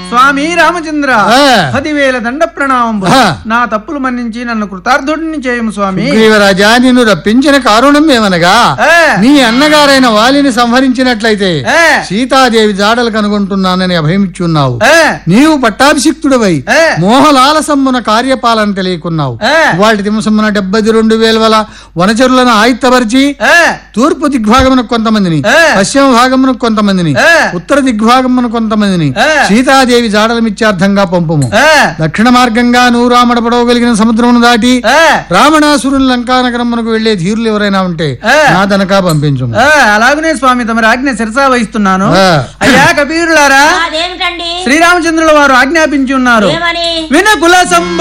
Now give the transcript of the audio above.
స్వామి రామచంద్ర ఆ. పదివేల దండ ప్రణామం ఆ. నా తప్పులు మన్నించి నన్ను కృతార్థుడిని చేయము స్వామి సుగ్రీవరాజా నిన్ను రప్పించిన కారణం ఏమనగా ఆ. నీ అన్నగారైన వాలిని సంహరించినట్లయితే ఆ. సీతాదేవి జాడలు కనుగొంటున్నానని అభయమిచ్చున్నావు ఆ. నీవు పట్టాభిషిక్తుడవై ఆ. మోహలాలసమ్మున కార్యపాలన తెలియకున్నావు ఆ. వాటి దింసమున డెబ్బై రెండు వేల వల వనచరులను ఆయుత్తపరిచి ఆ. తూర్పు దిగ్భాగమునకు కొంతమందిని ఆ. పశ్చిమ భాగమునకు కొంతమందిని ఆ. ఉత్తర దిగ్భాగమున కొంతమందిని ఆ. సీతాదేవి జాడలమిత్యార్థంగా పంపము ఆ. దక్షిణ మార్గంగా నూరు రామడ పడవగలిగిన సముద్రమును దాటి ఆ. రావణాసురుని లంకానగరమునకు వెళ్లే ధీరులు ఎవరైనా ఉంటే ఆ. నా దనకా పంపించు ఆ, అలాగనే స్వామి తమరి ఆజ్ఞ శిరసా వహిస్తున్నాను ఆ. అయ్యా కబీరులారా అదేమిటండి శ్రీరామచంద్రుల వారు ఆజ్ఞాపించి ఉన్నారు ఏమని వినకుల సం